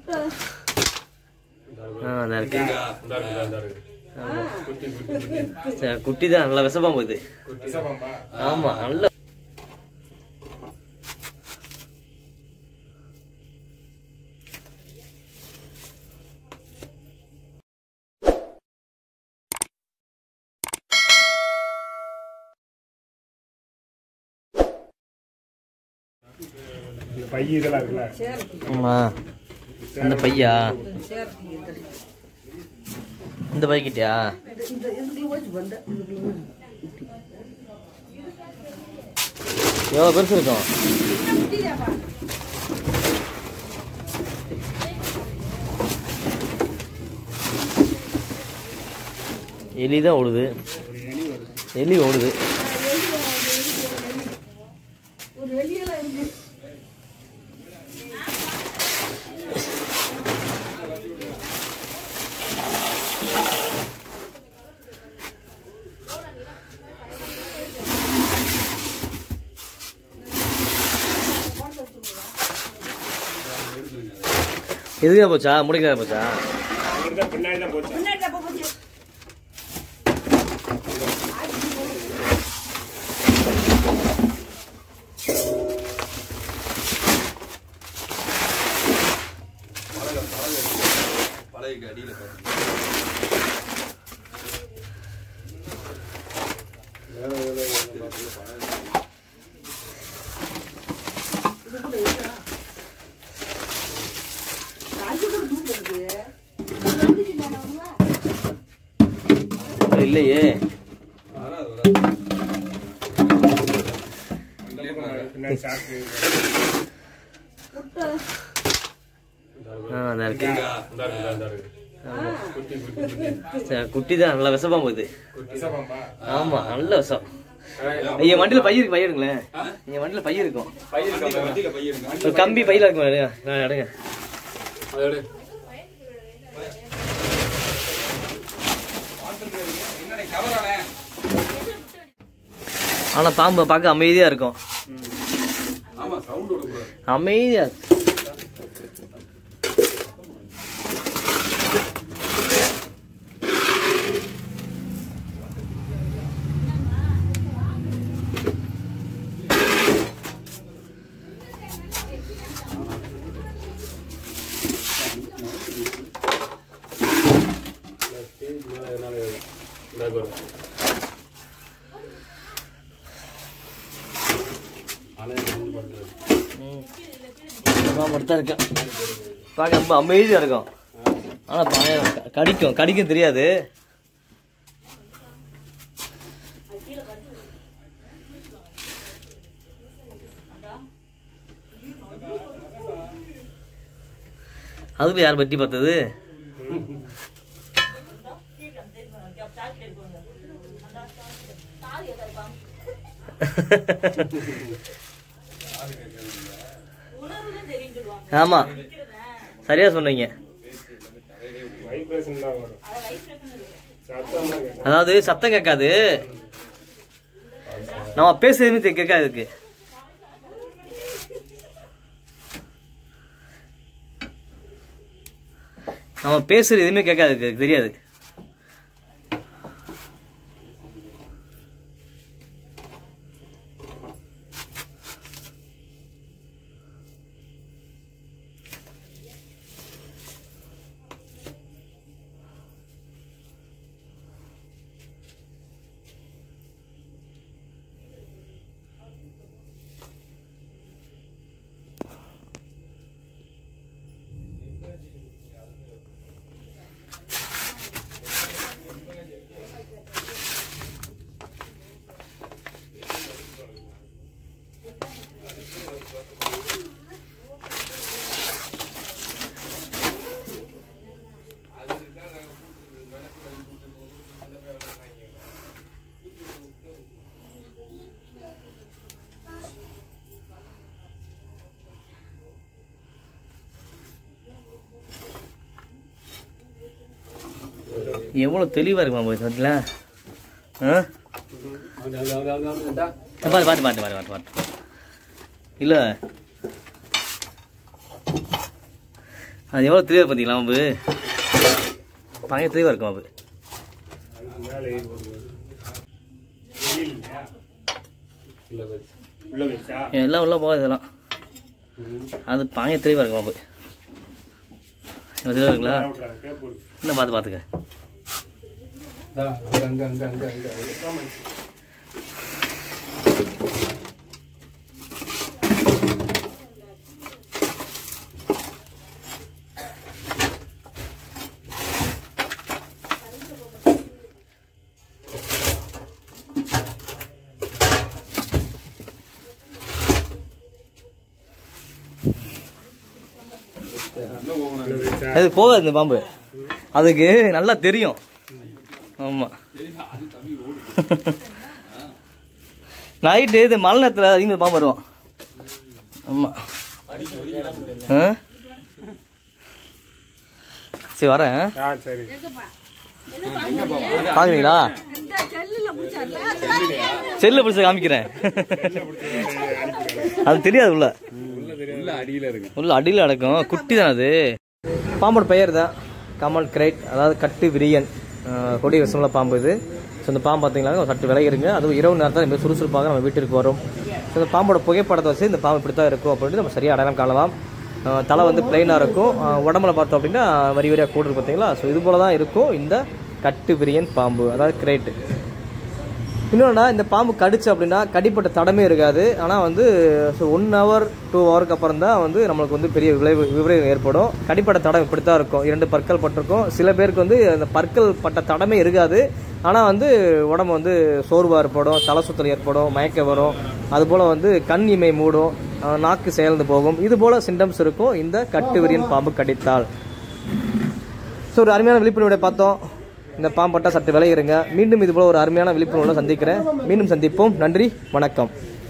ஆ அதான் இருக்கு இந்த இருக்கு, இந்த இருக்கு. குட்டி குட்டி குட்டி சரி, குட்டி தான் நல்லா விஷப்பாம்பு இது விஷப்பாம்பா? ஆமா நல்ல இந்த பை இதெல்லாம் இருக்குல்ல ஆமா அந்த பையா இந்த பைக்கிட்டியா எவ்வளோ பெருசு இருக்கும் எலி தான் ஓடுது எலி ஓடுது எதுக்காக போச்சா முடிக்காக போச்சா இங்கிட்டு தான் பின்னாடி தான் போச்சு இல்லையே பின்னாடி சாக்கு ஆ அதான் இருக்கு இந்த இருக்கு, இந்த இருக்கு. குட்டி குட்டி குட்டி சரி, குட்டி தான் நல்லா விஷப்பாம்பு இது விஷப்பாம்பா? ஆமா நல்ல விஷம் என் வண்டியில பை இருக்கு பை எடுங்களேன் என் வண்டியில பை இருக்கும் ஒரு கம்பி பையில இருக்கும் எடுங்க நான் எடுங்க அதை எடு. ஆனா பாம்பு பார்க்க அமைதியா இருக்கும் அமைதியா இருக்கு. இந்த இதனால இந்த பாரு. ம். பாம்பு மட்டும் தான் இருக்கு பார்க்க ரொம்ப அமைதியா இருக்கும் ஆனா பயம் க- கடிக்கும் கடிக்கும் தெரியாது அதுல யார் பட்டி பார்த்தது ஆமா சரியா சொன்னீங்க வைப்ரேஷன் தான் வரும் சத்தம் தான் கேட்கும். அதாவது சத்தம் கேட்காது நம்ம பேசுறதுமே தெ- கேட்காது இதுக்கு நம்ம பேசுறது எதுவுமே கேட்காது இதுக்கு தெரியாது எவ்வளவு தெளிவா இருக்குமா போய் பார்த்தீங்களா ஆ அது, அது, அது, அது, அது, இந்தா. பாட்டு பாட்டு பாட்டு பாட்டு பாட்டு பாட்டு இல்ல அது எவ்வளோ தெளிவாக பார்த்தீங்களா பாம்பு பயங்கர தெளிவாக இருக்கும் பாம்பு மேலே ஏறி வருது. வெயில் இல்லையா? உள்ள வச்சு. உள்ள வச்சா எல்லாம் உள்ள போகாது இதெல்லாம் ம். அது பயங்கர தெளிவாக இருக்கும் பாம்பு இவ்வளோ தெளிவாக இருக்குங்களா விட்றாங்க, கேப் போடு. இன்னும் பார்த்து பார்த்துக்க தா, அங்க, அங்க, அங்க, அங்க, அங்க, அங்க. ஆமா. உள்ள வச்சா அது போகாது இந்த பாம்பு அதுக்கு நல்லா தெரியும் ஆமாம் நைட்டு இது மழை நேரத்தில் அதிகமாக பாம்பு வருவான் ஆமாம் ஆ சரி வரேன் ஆ சரி பார்க்குறீங்களா செல்லில் பிடிச்ச காமிக்கிறேன் அது தெரியாது உள்ள உள்ள அடியில இருக்கு உள்ள அடியில் அடக்கும் குட்டி தான் அது பாம்போட பெயர் தான் கமல் கிரைட் அதாவது கட்டு விரியன் அஹ் கொடி விஷமுள்ள பாம்பு இது ஸோ இந்த பாம்பு பார்த்தீங்கன்னா சற்று விளையிருங்க அதுவும் இரவு நேரத்தில் ரொம்ப சுறுசுறுப்பாக நம்ம வீட்டிற்கு வரும் ஸோ இந்த பாம்போட புகைப்படத்தை வச்சு இந்த பாம்பு இப்படி தான் இருக்கும் அப்படின்னு நம்ம சரியாக அடையாளம் காணலாம் அஹ் தலை வந்து பிளைனாக இருக்கும் அஹ் உடம்புல பார்த்தோம் அப்படின்னா வரி வரியாக கூடு இருக்கு பார்த்தீங்களா ஸோ இது போல தான் இருக்கும் இந்த கட்டு விரியன் பாம்பு அதாவது கிரேட்டு இன்னொன்னா இந்த பாம்பு கடிச்சு அப்படின்னா கடிப்பட்ட தடமே இருக்காது ஆனால் வந்து ஒன் ஹவர் டூ ஹவருக்கு அப்புறம் தான் வந்து நம்மளுக்கு வந்து பெரிய விளைவு விபரீதம் ஏற்படும் கடிப்பட்ட தடம் இப்படி தான் இருக்கும் இரண்டு பற்கள் பட்டிருக்கும் சில பேருக்கு வந்து அந்த பற்கள் பட்ட தடமே இருக்காது ஆனால் வந்து உடம்பு வந்து சோர்வாக ஏற்படும் தலை சுத்தல் ஏற்படும் மயக்க வரும் அதுபோல் வந்து கண் இமை மூடும் அஹ் நாக்கு செயல்ந்து போகும் இது போல சிம்டம்ஸ் இருக்கும் இந்த கட்டுவிரியன் பாம்பு கடித்தால் ஸோ ஒரு அருமையான விழிப்புணர்வை பார்த்தோம் இந்த பாம்பட்டா சற்று விளையிருங்க மீண்டும் இது போல ஒரு அருமையான விழிப்புணர்வோட சந்திக்கிறேன் மீண்டும் சந்திப்போம் நன்றி வணக்கம்